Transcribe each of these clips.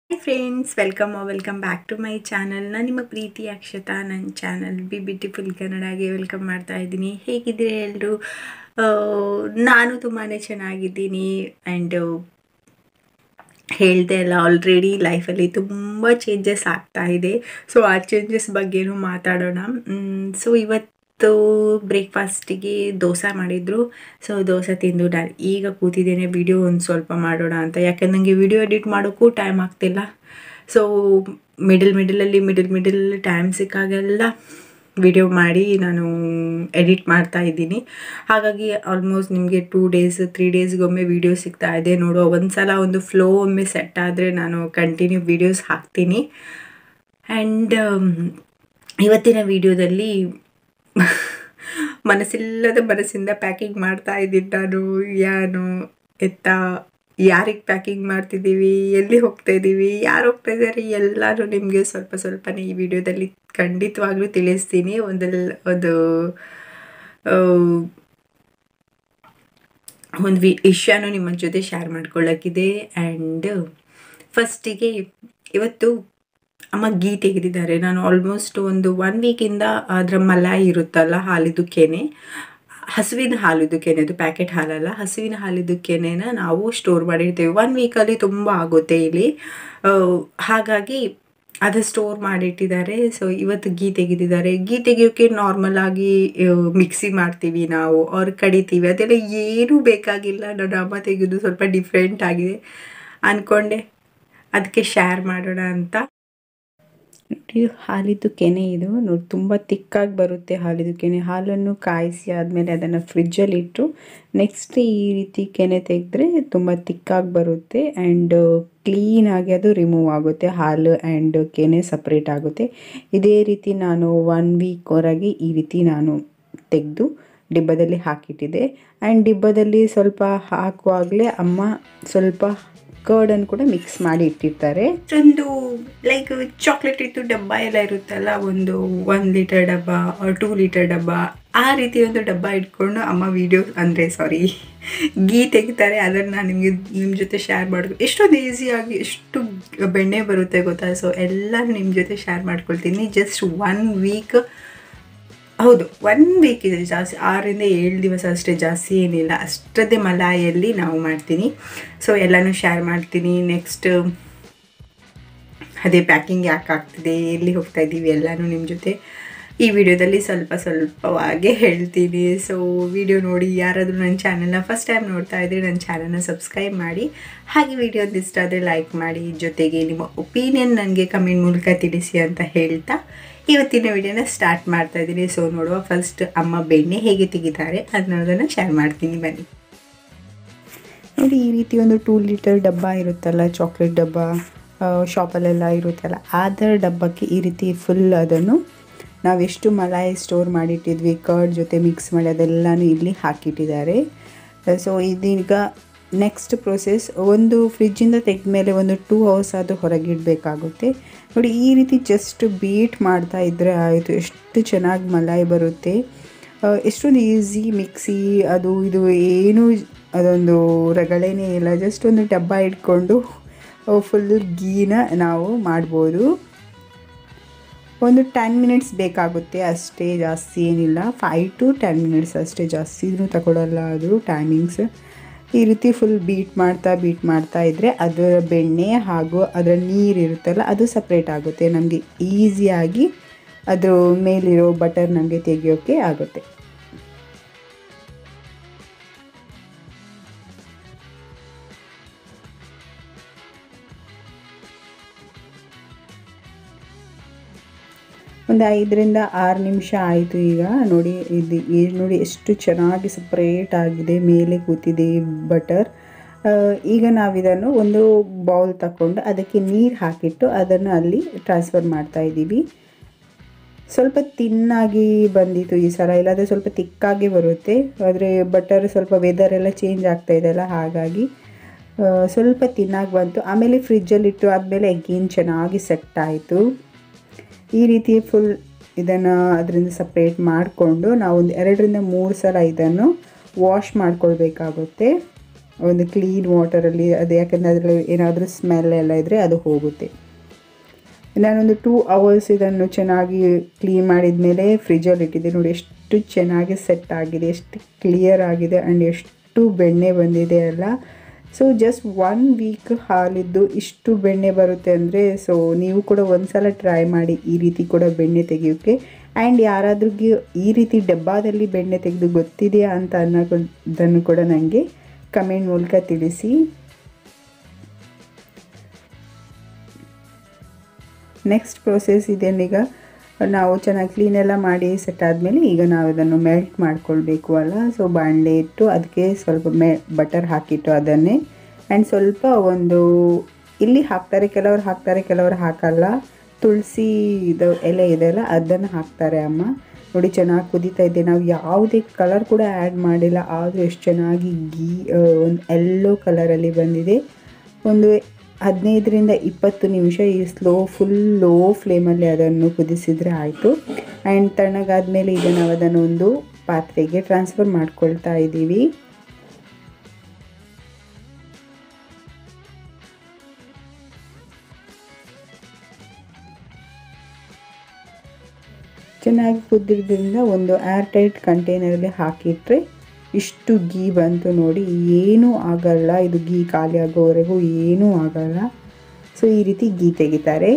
hi friends welcome welcome back to my channel ನಾನು ನಿಮ್ಮ ಪ್ರೀತಿ ಅಕ್ಷತಾ ನನ್ನ ಚಾನಲ್ ಬಿ ಬ್ಯೂಟಿಫುಲ್ ಕನ್ನಡಗೆ ವೆಲ್ಕಮ್ ಮಾಡ್ತಾ ಇದ್ದೀನಿ ಹೇಗಿದ್ದೀರಿ ಎಲ್ಲರೂ ನಾನು ತುಂಬಾ ಚೆನ್ನಾಗಿದ್ದೀನಿ ಆ್ಯಂಡ್ ಹೇಳ್ದೆ ಅಲ್ಲ ಆಲ್ರೆಡಿ ಲೈಫಲ್ಲಿ ತುಂಬ ಚೇಂಜಸ್ ಆಗ್ತಾ ಇದೆ ಸೊ ಆ ಚೇಂಜಸ್ ಬಗ್ಗೆನೂ ಮಾತಾಡೋಣ ಸೊ ಇವತ್ತು ಬ್ರೇಕ್ಫಾಸ್ಟಿಗೆ ದೋಸೆ ಮಾಡಿದರು ಸೊ ದೋಸೆ ತಿಂದು ನಾನು ಈಗ ಕೂತಿದ್ದೇನೆ ವಿಡಿಯೋ ಒಂದು ಸ್ವಲ್ಪ ಮಾಡೋಣ ಅಂತ ಯಾಕಂದ್ರೆ ನನಗೆ ವಿಡಿಯೋ ಎಡಿಟ್ ಮಾಡೋಕ್ಕೂ ಟೈಮ್ ಆಗ್ತಿಲ್ಲ ಸೊ ಮಿಡಲ್ ಮಿಡಲಲ್ಲಿ ಮಿಡಲ್ ಮಿಡಲ್ ಟೈಮ್ ಸಿಕ್ಕಾಗೆಲ್ಲ ವಿಡಿಯೋ ಮಾಡಿ ನಾನು ಎಡಿಟ್ ಮಾಡ್ತಾ ಇದ್ದೀನಿ ಹಾಗಾಗಿ ಆಲ್ಮೋಸ್ಟ್ ನಿಮಗೆ ಟೂ ಡೇಸ್ ತ್ರೀ ಡೇಸ್ಗೊಮ್ಮೆ ವೀಡಿಯೋ ಸಿಗ್ತಾ ಇದೆ ನೋಡೋ ಒಂದು ಸಲ ಒಂದು ಫ್ಲೋ ಒಮ್ಮೆ ಸೆಟ್ ಆದರೆ ನಾನು ಕಂಟಿನ್ಯೂ ವೀಡಿಯೋಸ್ ಹಾಕ್ತೀನಿ ಆ್ಯಂಡ್ ಇವತ್ತಿನ ವಿಡಿಯೋದಲ್ಲಿ ಮನಸ್ಸಿಲ್ಲದ ಮನಸ್ಸಿಂದ ಪ್ಯಾಕಿಂಗ್ ಮಾಡ್ತಾ ಇದ್ದೀನಿ ನಾನು ಏನು ಎತ್ತ ಯಾರಿಗೆ ಪ್ಯಾಕಿಂಗ್ ಮಾಡ್ತಿದ್ದೀವಿ ಎಲ್ಲಿ ಹೋಗ್ತಾ ಇದ್ದೀವಿ ಯಾರು ಹೋಗ್ತಾ ಇದ್ದಾರೆ ಎಲ್ಲರೂ ನಿಮಗೆ ಸ್ವಲ್ಪ ಸ್ವಲ್ಪನೇ ಈ ವಿಡಿಯೋದಲ್ಲಿ ಖಂಡಿತವಾಗ್ಲೂ ತಿಳಿಸ್ತೀನಿ ಒಂದೆಲ್ಲ ಒಂದು ಒಂದು ವಿ ವಿಷಯನೂ ನಿಮ್ಮ ಜೊತೆ ಶೇರ್ ಮಾಡ್ಕೊಳ್ಳೋಕ್ಕಿದೆ ಆ್ಯಂಡ್ ಫಸ್ಟಿಗೆ ಇವತ್ತು ಅಮ್ಮ ಗೀ ತೆಗೆದಿದ್ದಾರೆ ನಾನು ಆಲ್ಮೋಸ್ಟ್ ಒಂದು ಒನ್ ವೀಕಿಂದ ಅದರ ಮಲಾಯಿ ಇರುತ್ತಲ್ಲ ಹಾಲಿದು ಕೆನೆ ಹಸುವಿನ ಹಾಲಿದು ಕೆನೆ ಅದು ಪ್ಯಾಕೆಟ್ ಹಾಲಲ್ಲ ಹಸುವಿನ ಹಾಲಿದು ಕೆನೆನ ನಾವು ಸ್ಟೋರ್ ಮಾಡಿರ್ತೀವಿ ಒನ್ ವೀಕಲ್ಲಿ ತುಂಬ ಆಗುತ್ತೆ ಇಲ್ಲಿ ಹಾಗಾಗಿ ಅದು ಸ್ಟೋರ್ ಮಾಡಿಟ್ಟಿದ್ದಾರೆ ಸೊ ಇವತ್ತು ಗೀ ತೆಗೆದಿದ್ದಾರೆ ಗೀ ತೆಗಿಯೋಕ್ಕೆ ನಾರ್ಮಲ್ ಆಗಿ ಮಿಕ್ಸಿ ಮಾಡ್ತೀವಿ ನಾವು ಅವ್ರು ಕಡಿತೀವಿ ಅದೆಲ್ಲ ಏನೂ ಬೇಕಾಗಿಲ್ಲ ನನ್ನ ಅಮ್ಮ ತೆಗೆದು ಸ್ವಲ್ಪ ಡಿಫ್ರೆಂಟ್ ಆಗಿದೆ ಅಂದ್ಕೊಂಡೆ ಅದಕ್ಕೆ ಶೇರ್ ಮಾಡೋಣ ಅಂತ ನೋಡಿ ಹಾಲಿದ್ದು ಕೆನೆ ಇದು ನೋಡಿ ತುಂಬ ತಿಕ್ಕಾಗಿ ಬರುತ್ತೆ ಹಾಲಿದ್ದು ಕೆನೆ ಹಾಲನ್ನು ಕಾಯಿಸಿ ಆದಮೇಲೆ ಅದನ್ನು ಫ್ರಿಜ್ಜಲ್ಲಿ ಇಟ್ಟು ನೆಕ್ಸ್ಟ್ ಈ ರೀತಿ ಕೆನೆ ತೆಗೆದ್ರೆ ತುಂಬ ತಿಕ್ಕಾಗಿ ಬರುತ್ತೆ ಆ್ಯಂಡ್ ಕ್ಲೀನಾಗಿ ಅದು ರಿಮೂವ್ ಆಗುತ್ತೆ ಹಾಲು ಆ್ಯಂಡ್ ಕೆನೆ ಸಪ್ರೇಟ್ ಆಗುತ್ತೆ ಇದೇ ರೀತಿ ನಾನು ಒನ್ ವೀಕ್ವರೆಗೆ ಈ ರೀತಿ ನಾನು ತೆಗೆದು ಡಿಬ್ಬದಲ್ಲಿ ಹಾಕಿಟ್ಟಿದ್ದೆ ಆ್ಯಂಡ್ ಡಿಬ್ಬದಲ್ಲಿ ಸ್ವಲ್ಪ ಹಾಕುವಾಗಲೇ ಅಮ್ಮ ಸ್ವಲ್ಪ ಕರ್ಡನ್ನು ಕೂಡ ಮಿಕ್ಸ್ ಮಾಡಿ ಇಟ್ಟಿರ್ತಾರೆ ಒಂದು ಲೈಕ್ ಚಾಕ್ಲೇಟ್ ಇತ್ತು ಡಬ್ಬ ಎಲ್ಲ ಇರುತ್ತಲ್ಲ ಒಂದು ಒನ್ ಲೀಟರ್ ಡಬ್ಬ ಟೂ ಲೀಟರ್ ಡಬ್ಬ ಆ ರೀತಿ ಒಂದು ಡಬ್ಬ ಇಟ್ಕೊಂಡು ಅಮ್ಮ ವಿಡಿಯೋ ಅಂದರೆ ಸಾರಿ ಗೀ ತೆಗಿತಾರೆ ಅದನ್ನು ನಾನು ನಿಮಗೆ ನಿಮ್ಮ ಜೊತೆ ಶೇರ್ ಮಾಡ್ಕೊ ಎಷ್ಟೊಂದು ಈಸಿಯಾಗಿ ಎಷ್ಟು ಬೆಣ್ಣೆ ಬರುತ್ತೆ ಗೊತ್ತಾ ಸೊ ಎಲ್ಲ ನಿಮ್ಮ ಜೊತೆ ಶೇರ್ ಮಾಡ್ಕೊಳ್ತೀನಿ ಜಸ್ಟ್ ಒನ್ ವೀಕ್ ಹೌದು ಒನ್ ವೀಕ್ ಇದೆ ಜಾಸ್ತಿ ಆರರಿಂದ ಏಳು ದಿವಸ ಅಷ್ಟೇ ಜಾಸ್ತಿ ಏನಿಲ್ಲ ಅಷ್ಟದೇ ಮಲಾಯಲ್ಲಿ ನಾವು ಮಾಡ್ತೀನಿ ಸೊ ಎಲ್ಲನೂ ಶೇರ್ ಮಾಡ್ತೀನಿ ನೆಕ್ಸ್ಟ್ ಅದೇ ಪ್ಯಾಕಿಂಗ್ ಯಾಕೆ ಆಗ್ತಿದೆ ಎಲ್ಲಿ ಹೋಗ್ತಾ ಇದ್ದೀವಿ ಎಲ್ಲನೂ ನಿಮ್ಮ ಜೊತೆ ಈ ವಿಡಿಯೋದಲ್ಲಿ ಸ್ವಲ್ಪ ಸ್ವಲ್ಪವಾಗೇ ಹೇಳ್ತೀನಿ ಸೊ ವಿಡಿಯೋ ನೋಡಿ ಯಾರಾದರೂ ನನ್ನ ಚಾನಲ್ನ ಫಸ್ಟ್ ಟೈಮ್ ನೋಡ್ತಾ ಇದ್ದರೆ ನನ್ನ ಚಾನಲ್ನ ಸಬ್ಸ್ಕ್ರೈಬ್ ಮಾಡಿ ಹಾಗೆ ವಿಡಿಯೋ ಇಷ್ಟ ಆದರೆ ಲೈಕ್ ಮಾಡಿ ಜೊತೆಗೆ ನಿಮ್ಮ ಒಪಿನಿಯನ್ ನನಗೆ ಕಮೆಂಟ್ ಮೂಲಕ ತಿಳಿಸಿ ಅಂತ ಹೇಳ್ತಾ ಇವತ್ತಿನ ವಿಡಿಯೋನ ಸ್ಟಾರ್ಟ್ ಮಾಡ್ತಾ ಇದ್ದೀನಿ ಸೊ ನೋಡುವ ಫಸ್ಟ್ ಅಮ್ಮ ಬೆಣ್ಣೆ ಹೇಗೆ ತೆಗಿತಾರೆ ಅನ್ನೋದನ್ನು ಶೇರ್ ಮಾಡ್ತೀನಿ ಬನ್ನಿ ನೋಡಿ ಈ ರೀತಿ ಒಂದು ಟೂ ಲೀಟರ್ ಡಬ್ಬ ಇರುತ್ತಲ್ಲ ಚಾಕ್ಲೇಟ್ ಡಬ್ಬ ಶಾಪಲ್ಲೆಲ್ಲ ಇರುತ್ತಲ್ಲ ಅದರ ಡಬ್ಬಕ್ಕೆ ಈ ರೀತಿ ಫುಲ್ ಅದನ್ನು ನಾವೆಷ್ಟು ಮಲಾಯಿ ಸ್ಟೋರ್ ಮಾಡಿಟ್ಟಿದ್ವಿ ಕರ್ಡ್ ಜೊತೆ ಮಿಕ್ಸ್ ಮಾಡಿ ಅದೆಲ್ಲನೂ ಇಲ್ಲಿ ಹಾಕಿಟ್ಟಿದ್ದಾರೆ ಸೊ ಇದೀಗ ನೆಕ್ಸ್ಟ್ ಪ್ರೊಸೆಸ್ ಒಂದು ಫ್ರಿಜ್ಜಿಂದ ತೆಗೆದ ಮೇಲೆ ಒಂದು ಟೂ ಅವರ್ಸ್ ಆದರೂ ಹೊರಗಿಡಬೇಕಾಗುತ್ತೆ ನೋಡಿ ಈ ರೀತಿ ಜಸ್ಟ್ ಬೀಟ್ ಮಾಡ್ತಾ ಇದ್ದರೆ ಆಯಿತು ಎಷ್ಟು ಚೆನ್ನಾಗಿ ಮಲಾಯಿ ಬರುತ್ತೆ ಎಷ್ಟೊಂದು ಈಸಿ ಮಿಕ್ಸಿ ಅದು ಇದು ಏನೂ ಅದೊಂದು ರಗಳೆನೇ ಇಲ್ಲ ಜಸ್ಟ್ ಒಂದು ಡಬ್ಬ ಇಟ್ಕೊಂಡು ಫುಲ್ ಗೀನ ನಾವು ಮಾಡ್ಬೋದು ಒಂದು ಟೆನ್ ಮಿನಿಟ್ಸ್ ಬೇಕಾಗುತ್ತೆ ಅಷ್ಟೇ ಜಾಸ್ತಿ ಏನಿಲ್ಲ ಫೈವ್ ಟು ಟೆನ್ ಮಿನಿಟ್ಸ್ ಅಷ್ಟೇ ಜಾಸ್ತಿ ಇದನ್ನು ತಗೊಳ್ಳಲ್ಲ ಅದು ಟೈಮಿಂಗ್ಸ್ ಈ ರೀತಿ ಫುಲ್ ಬೀಟ್ ಮಾಡ್ತಾ ಬೀಟ್ ಮಾಡ್ತಾ ಇದ್ದರೆ ಅದರ ಬೆಣ್ಣೆ ಹಾಗೂ ಅದರ ನೀರು ಇರುತ್ತಲ್ಲ ಅದು ಸಪ್ರೇಟ್ ಆಗುತ್ತೆ ನಮಗೆ ಈಸಿಯಾಗಿ ಅದ್ರ ಮೇಲಿರೋ ಬಟರ್ ನಮಗೆ ತೆಗಿಯೋಕ್ಕೆ ಆಗುತ್ತೆ ಒಂದು ಐದರಿಂದ ಆರು ನಿಮಿಷ ಆಯಿತು ಈಗ ನೋಡಿ ಇದು ನೋಡಿ ಎಷ್ಟು ಚೆನ್ನಾಗಿ ಸಪ್ರೇಟ್ ಆಗಿದೆ ಮೇಲೆ ಕೂತಿದೆ ಬಟರ್ ಈಗ ನಾವಿದನ್ನು ಒಂದು ಬೌಲ್ ತಗೊಂಡು ಅದಕ್ಕೆ ನೀರು ಹಾಕಿಟ್ಟು ಅದನ್ನು ಅಲ್ಲಿ ಟ್ರಾನ್ಸ್ಫರ್ ಮಾಡ್ತಾ ಇದ್ದೀವಿ ಸ್ವಲ್ಪ ತಿನ್ನಾಗಿ ಬಂದಿತ್ತು ಈ ಸಲ ಇಲ್ಲಾಂದರೆ ಸ್ವಲ್ಪ ತಿಕ್ಕಾಗಿ ಬರುತ್ತೆ ಆದರೆ ಬಟರ್ ಸ್ವಲ್ಪ ವೆದರ್ ಎಲ್ಲ ಚೇಂಜ್ ಆಗ್ತಾ ಇದೆಯಲ್ಲ ಹಾಗಾಗಿ ಸ್ವಲ್ಪ ತಿನ್ನಾಗಿ ಬಂತು ಆಮೇಲೆ ಫ್ರಿಜ್ಜಲ್ಲಿಟ್ಟು ಆದಮೇಲೆ ಎಗ್ಗೇನು ಚೆನ್ನಾಗಿ ಸೆಟ್ ಆಯಿತು ಈ ರೀತಿ ಫುಲ್ ಇದನ್ನು ಅದರಿಂದ ಸಪ್ರೇಟ್ ಮಾಡಿಕೊಂಡು ನಾವು ಒಂದು ಎರಡರಿಂದ ಮೂರು ಸಲ ಇದನ್ನು ವಾಶ್ ಮಾಡ್ಕೊಳ್ಬೇಕಾಗುತ್ತೆ ಒಂದು ಕ್ಲೀನ್ ವಾಟರಲ್ಲಿ ಅದು ಯಾಕಂದರೆ ಅದರಲ್ಲಿ ಏನಾದರೂ ಸ್ಮೆಲ್ ಎಲ್ಲ ಇದ್ದರೆ ಅದು ಹೋಗುತ್ತೆ ನಾನೊಂದು ಟೂ ಅವರ್ಸ್ ಇದನ್ನು ಚೆನ್ನಾಗಿ ಕ್ಲೀನ್ ಮಾಡಿದ ಮೇಲೆ ಫ್ರಿಜ್ಜಲ್ಲಿ ಇಟ್ಟಿದ್ದೆ ನೋಡಿ ಎಷ್ಟು ಚೆನ್ನಾಗಿ ಸೆಟ್ ಆಗಿದೆ ಎಷ್ಟು ಕ್ಲಿಯರ್ ಆಗಿದೆ ಆ್ಯಂಡ್ ಎಷ್ಟು ಬೆಣ್ಣೆ ಬಂದಿದೆ ಅಲ್ಲ ಸೊ ಜಸ್ಟ್ ಒನ್ ವೀಕ್ ಹಾಲಿದ್ದು ಇಷ್ಟು ಬೆಣ್ಣೆ ಬರುತ್ತೆ ಅಂದರೆ ಸೊ ನೀವು ಕೂಡ ಒಂದು ಸಲ ಟ್ರೈ ಮಾಡಿ ಈ ರೀತಿ ಕೂಡ ಬೆಣ್ಣೆ ತೆಗೆಯೋಕ್ಕೆ ಆ್ಯಂಡ್ ಯಾರಾದ್ರಿಗೆ ಈ ರೀತಿ ಡಬ್ಬಾದಲ್ಲಿ ಬೆಣ್ಣೆ ತೆಗೆದು ಗೊತ್ತಿದೆಯಾ ಅಂತ ಅನ್ನೋದನ್ನು ಕೂಡ ನನಗೆ ಕಮೆಂಟ್ ಮೂಲಕ ತಿಳಿಸಿ ನೆಕ್ಸ್ಟ್ ಪ್ರೋಸೆಸ್ ಇದೇನೀಗ ನಾವು ಚೆನ್ನಾಗಿ ಕ್ಲೀನೆಲ್ಲ ಮಾಡಿ ಸೆಟ್ ಆದಮೇಲೆ ಈಗ ನಾವು ಅದನ್ನು ಮೆಲ್ಟ್ ಮಾಡ್ಕೊಳ್ಬೇಕು ಅಲ್ಲ ಸೊ ಬಾಣಲೆ ಇಟ್ಟು ಅದಕ್ಕೆ ಸ್ವಲ್ಪ ಮೆ ಬಟರ್ ಹಾಕಿಟ್ಟು ಅದನ್ನೇ ಆ್ಯಂಡ್ ಸ್ವಲ್ಪ ಒಂದು ಇಲ್ಲಿ ಹಾಕ್ತಾರೆ ಕೆಲವರು ಹಾಕ್ತಾರೆ ಕೆಲವರು ಹಾಕಲ್ಲ ತುಳಸಿ ಇದು ಎಲೆ ಇದೆಯಲ್ಲ ಅದನ್ನು ಹಾಕ್ತಾರೆ ಅಮ್ಮ ನೋಡಿ ಚೆನ್ನಾಗಿ ಕುದೀತಾ ಇದೆ ನಾವು ಯಾವುದೇ ಕಲರ್ ಕೂಡ ಆ್ಯಡ್ ಮಾಡಿಲ್ಲ ಆದರೂ ಎಷ್ಟು ಚೆನ್ನಾಗಿ ಗೀ ಒಂದು ಎಲ್ಲೋ ಕಲರಲ್ಲಿ ಬಂದಿದೆ ಒಂದು ಹದಿನೈದರಿಂದ ಇಪ್ಪತ್ತು ನಿಮಿಷ ಈ ಸ್ಲೋ ಫುಲ್ ಲೋ ಫ್ಲೇಮಲ್ಲಿ ಅದನ್ನು ಕುದಿಸಿದರೆ ಆಯಿತು ಆ್ಯಂಡ್ ತಣ್ಣಗಾದ್ಮೇಲೆ ಈಗ ನಾವು ಅದನ್ನು ಒಂದು ಪಾತ್ರೆಗೆ ಟ್ರಾನ್ಸ್ಫರ್ ಮಾಡ್ಕೊಳ್ತಾ ಇದ್ದೀವಿ ಚೆನ್ನಾಗಿ ಕುದ್ದಿರೋದ್ರಿಂದ ಒಂದು ಏರ್ ಟೈಟ್ ಕಂಟೈನರಲ್ಲಿ ಹಾಕಿಟ್ರೆ ಇಷ್ಟು ಗೀ ಬಂತು ನೋಡಿ ಏನೂ ಆಗಲ್ಲ ಇದು ಗೀ ಖಾಲಿ ಆಗೋವರೆಗೂ ಏನೂ ಆಗಲ್ಲ ಸೊ ಈ ರೀತಿ ಗೀ ತೆಗಿತಾರೆ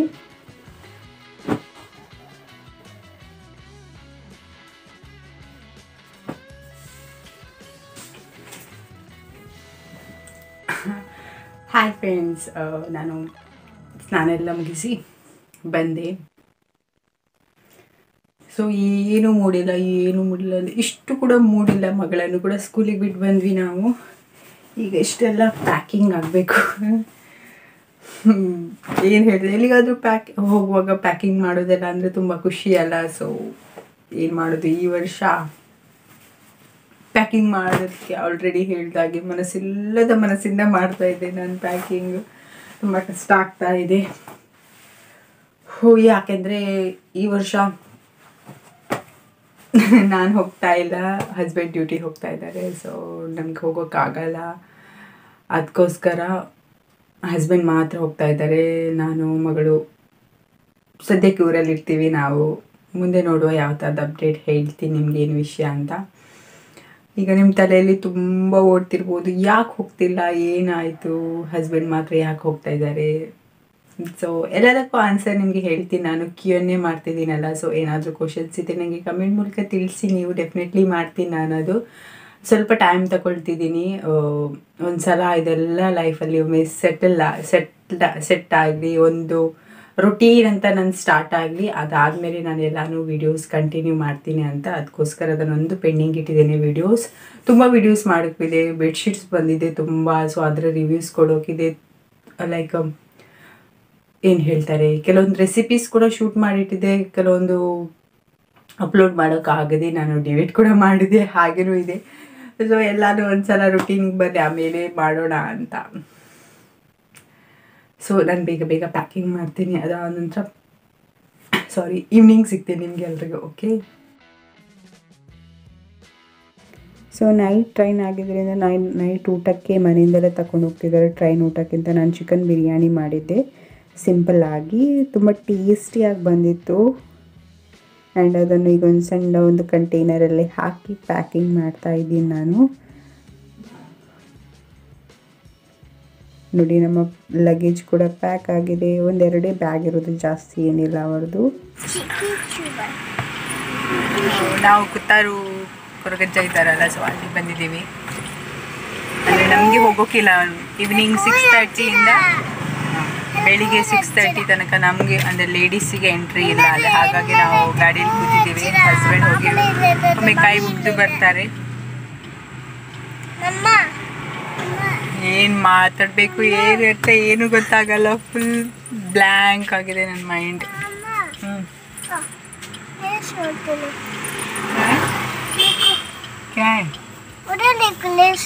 ಹಾಯ್ ಫ್ರೆಂಡ್ಸ್ ನಾನು ಸ್ನಾನ ಎಲ್ಲ ಮುಗಿಸಿ ಬಂದೆ ಸೊ ಏನು ಮೂಡಿಲ್ಲ ಏನು ಮೂಡಿಲ್ಲ ಅಂದರೆ ಇಷ್ಟು ಕೂಡ ಮೂಡಿಲ್ಲ ಮಗಳನ್ನು ಕೂಡ ಸ್ಕೂಲಿಗೆ ಬಿಟ್ಟು ಬಂದ್ವಿ ನಾವು ಈಗ ಇಷ್ಟೆಲ್ಲ ಪ್ಯಾಕಿಂಗ್ ಆಗಬೇಕು ಏನು ಹೇಳಿದೆ ಎಲ್ಲಿಗಾದರೂ ಪ್ಯಾಕ್ ಹೋಗುವಾಗ ಪ್ಯಾಕಿಂಗ್ ಮಾಡೋದೆಲ್ಲ ಅಂದರೆ ತುಂಬ ಖುಷಿ ಅಲ್ಲ ಸೊ ಏನು ಮಾಡೋದು ಈ ವರ್ಷ ಪ್ಯಾಕಿಂಗ್ ಮಾಡೋದಕ್ಕೆ ಆಲ್ರೆಡಿ ಹೇಳ್ದಾಗೆ ಮನಸ್ಸಿಲ್ಲದ ಮನಸ್ಸಿಂದ ಮಾಡ್ತಾ ಇದ್ದೆ ನಾನು ಪ್ಯಾಕಿಂಗ್ ತುಂಬ ಕಷ್ಟ ಆಗ್ತಾ ಇದೆ ಹೋ ಯಾಕೆಂದರೆ ಈ ವರ್ಷ ನಾನು ಹೋಗ್ತಾ ಇಲ್ಲ ಹಸ್ಬೆಂಡ್ ಡ್ಯೂಟಿ ಹೋಗ್ತಾ ಇದ್ದಾರೆ ಸೊ ನಮ್ಗೆ ಹೋಗೋಕ್ಕಾಗಲ್ಲ ಅದಕ್ಕೋಸ್ಕರ ಹಸ್ಬೆಂಡ್ ಮಾತ್ರ ಹೋಗ್ತಾ ಇದ್ದಾರೆ ನಾನು ಮಗಳು ಸದ್ಯಕ್ಕೆ ಊರಲ್ಲಿ ಇರ್ತೀವಿ ನಾವು ಮುಂದೆ ನೋಡುವ ಯಾವ ಥರದ ಅಪ್ಡೇಟ್ ಹೇಳ್ತೀನಿ ನಿಮ್ಗೆ ಏನು ವಿಷಯ ಅಂತ ಈಗ ನಿಮ್ಮ ತಲೆಯಲ್ಲಿ ತುಂಬ ಓಡ್ತಿರ್ಬೋದು ಯಾಕೆ ಹೋಗ್ತಿಲ್ಲ ಏನಾಯಿತು ಹಸ್ಬೆಂಡ್ ಮಾತ್ರ ಯಾಕೆ ಹೋಗ್ತಾ ಇದ್ದಾರೆ ಸೊ ಎಲ್ಲದಕ್ಕೂ ಆನ್ಸರ್ ನಿಮಗೆ ಹೇಳ್ತೀನಿ ನಾನು ಕ್ಯೂನ್ನೇ ಮಾಡ್ತಿದ್ದೀನಲ್ಲ ಸೊ ಏನಾದರೂ ಕ್ವಶನ್ಸ್ ಇದೆ ನನಗೆ ಕಮೆಂಟ್ ಮೂಲಕ ತಿಳಿಸಿ ನೀವು ಡೆಫಿನೆಟ್ಲಿ ಮಾಡ್ತೀನಿ ನಾನು ಅದು ಸ್ವಲ್ಪ ಟೈಮ್ ತಗೊಳ್ತಿದ್ದೀನಿ ಒಂದು ಸಲ ಇದೆಲ್ಲ ಲೈಫಲ್ಲಿ ಒಮ್ಮೆ ಸೆಟಲ್ ಸೆಟ್ ಸೆಟ್ ಆಗಲಿ ಒಂದು ರೊಟೀನ್ ಅಂತ ನಾನು ಸ್ಟಾರ್ಟ್ ಆಗಲಿ ಅದಾದಮೇಲೆ ನಾನು ಎಲ್ಲಾನು ವೀಡಿಯೋಸ್ ಕಂಟಿನ್ಯೂ ಮಾಡ್ತೀನಿ ಅಂತ ಅದಕ್ಕೋಸ್ಕರ ಅದನ್ನೊಂದು ಪೆಂಡಿಂಗ್ ಇಟ್ಟಿದ್ದೇನೆ ವೀಡಿಯೋಸ್ ತುಂಬ ವೀಡಿಯೋಸ್ ಮಾಡೋಕ್ಕಿದೆ ಬೆಡ್ಶೀಟ್ಸ್ ಬಂದಿದೆ ತುಂಬ ಸೊ ಅದರ ರಿವ್ಯೂಸ್ ಕೊಡೋಕ್ಕಿದೆ ಲೈಕ್ ಏನು ಹೇಳ್ತಾರೆ ಕೆಲವೊಂದು ರೆಸಿಪೀಸ್ ಕೂಡ ಶೂಟ್ ಮಾಡಿಟ್ಟಿದ್ದೆ ಕೆಲವೊಂದು ಅಪ್ಲೋಡ್ ಮಾಡೋಕ್ಕಾಗದೆ ನಾನು ಡಿಲೀಟ್ ಕೂಡ ಮಾಡಿದೆ ಹಾಗೇನೂ ಇದೆ ಸೊ ಎಲ್ಲಾನು ಒಂದ್ಸಲ ರುಟೀನ್ಗೆ ಬನ್ನಿ ಆಮೇಲೆ ಮಾಡೋಣ ಅಂತ ಸೊ ನಾನು ಬೇಗ ಬೇಗ ಪ್ಯಾಕಿಂಗ್ ಮಾಡ್ತೀನಿ ಅದಾದ ನಂತರ ಸಾರಿ ಈವ್ನಿಂಗ್ ಸಿಗ್ತೀನಿ ನಿಮಗೆ ಎಲ್ರಿಗೂ ಓಕೆ ಸೊ ನೈಟ್ ಟ್ರೈನ್ ಆಗಿದ್ದರಿಂದ ನೈ ನೈಟ್ ಊಟಕ್ಕೆ ಮನೆಯಿಂದಲೇ ತಗೊಂಡು ಹೋಗ್ತಿದ್ದಾರೆ ಟ್ರೈನ್ ಊಟಕ್ಕಿಂತ ನಾನು ಚಿಕನ್ ಬಿರಿಯಾನಿ ಮಾಡಿದ್ದೆ ಸಿಂಪಲ್ ಆಗಿ ತುಂಬ ಟೇಸ್ಟಿಯಾಗಿ ಬಂದಿತ್ತು ಆ್ಯಂಡ್ ಅದನ್ನು ಈಗ ಒಂದು ಸಣ್ಣ ಒಂದು ಕಂಟೈನರಲ್ಲಿ ಹಾಕಿ ಪ್ಯಾಕಿಂಗ್ ಮಾಡ್ತಾ ಇದ್ದೀನಿ ನಾನು ನೋಡಿ ನಮ್ಮ ಲಗೇಜ್ ಕೂಡ ಪ್ಯಾಕ್ ಆಗಿದೆ ಒಂದೆರಡೇ ಬ್ಯಾಗ್ ಇರೋದು ಜಾಸ್ತಿ ಏನಿಲ್ಲ ಅವ್ರದ್ದು ನಾವು ಕುತ್ತಾರು ಕೊರಗಜ್ಜ ಇದ್ದಾರಲ್ಲ ಸೊ ಅಲ್ಲಿ ಬಂದಿದ್ದೀವಿ ಅಂದರೆ ನಮಗೆ ಹೋಗೋಕ್ಕಿಲ್ಲ ಈವ್ನಿಂಗ್ ಸಿಕ್ಸ್ ತರ್ಟಿಯಿಂದ ಬೆಳಿಗ್ಗೆ ಸಿಕ್ಸ್ ತರ್ಟಿ ತನಕ ನಮಗೆ ಅಂದರೆ ಲೇಡೀಸಿಗೆ ಎಂಟ್ರಿ ಇಲ್ಲ ಅಲ್ಲ ಹಾಗಾಗಿ ನಾವು ಗಾಡೀಲಿ ಕೂತಿದ್ದೀವಿ ಹಸ್ಬೆಂಡ್ ಹೋಗಿ ಒಮ್ಮೆ ಕೈ ಮುಗ್ದು ಬರ್ತಾರೆ ಏನು ಮಾತಾಡಬೇಕು ಏನು ಇರುತ್ತೆ ಏನು ಗೊತ್ತಾಗಲ್ಲ ಫುಲ್ ಬ್ಲ್ಯಾಂಕ್ ಆಗಿದೆ ನನ್ನ ಮೈಂಡ್ ಹ್ಞೂ ಕ್ಯಾ नेकलेस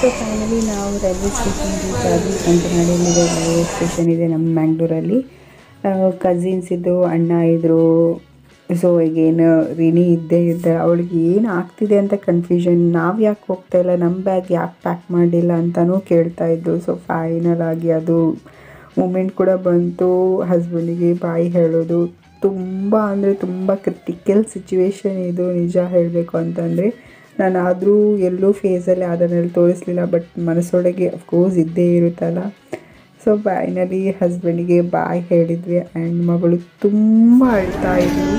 ಸೊ ಫೈನಲಿ ನಾವು ರೈಲ್ವೆ ಸ್ಟೇಷನ್ ರೀಚ್ ಆದ್ವಿ ಕಂಕನಾಡಿಯಲ್ಲಿದೆ ರೈಲ್ವೆ ಸ್ಟೇಷನ್ ಇದೆ ನಮ್ಮ ಮ್ಯಾಂಗ್ಳೂರಲ್ಲಿ ಕಸಿನ್ಸ್ ಇದ್ದು ಅಣ್ಣ ಇದ್ದರು ಸೊ ಈಗೇನು ರಿನಿ ಇದ್ದೇ ಇದ್ದೆ ಅವಳಿಗೆ ಏನು ಆಗ್ತಿದೆ ಅಂತ ಕನ್ಫ್ಯೂಷನ್ ನಾವು ಯಾಕೆ ಹೋಗ್ತಾ ಇಲ್ಲ ನಮ್ಮ ಬ್ಯಾಗ್ ಯಾಕೆ ಪ್ಯಾಕ್ ಮಾಡಿಲ್ಲ ಅಂತಲೂ ಕೇಳ್ತಾ ಇದ್ದು ಸೊ ಫೈನಲ್ ಆಗಿ ಅದು ಮೂಮೆಂಟ್ ಕೂಡ ಬಂತು ಹಸ್ಬೆಂಡಿಗೆ ಬಾಯಿ ಹೇಳೋದು ತುಂಬ ಅಂದರೆ ತುಂಬ ಕ್ರಿಟಿಕಲ್ ಸಿಚುವೇಶನ್ ಇದು ನಿಜ ಹೇಳಬೇಕು ಅಂತಂದರೆ ನಾನು ಆದರೂ ಎಲ್ಲೂ ಫೇಸಲ್ಲಿ ಅದನ್ನೆಲ್ಲ ತೋರಿಸ್ಲಿಲ್ಲ ಬಟ್ ಮನಸ್ಸೊಳಗೆ ಅಫ್ಕೋರ್ಸ್ ಇದ್ದೇ ಇರುತ್ತಲ್ಲ ಸೊ ಫೈನಲಿ ಹಸ್ಬೆಂಡಿಗೆ ಬಾಯ್ ಹೇಳಿದ್ವಿ ಆ್ಯಂಡ್ ಮಗಳು ತುಂಬ ಅಳ್ತಾ ಇದ್ಲು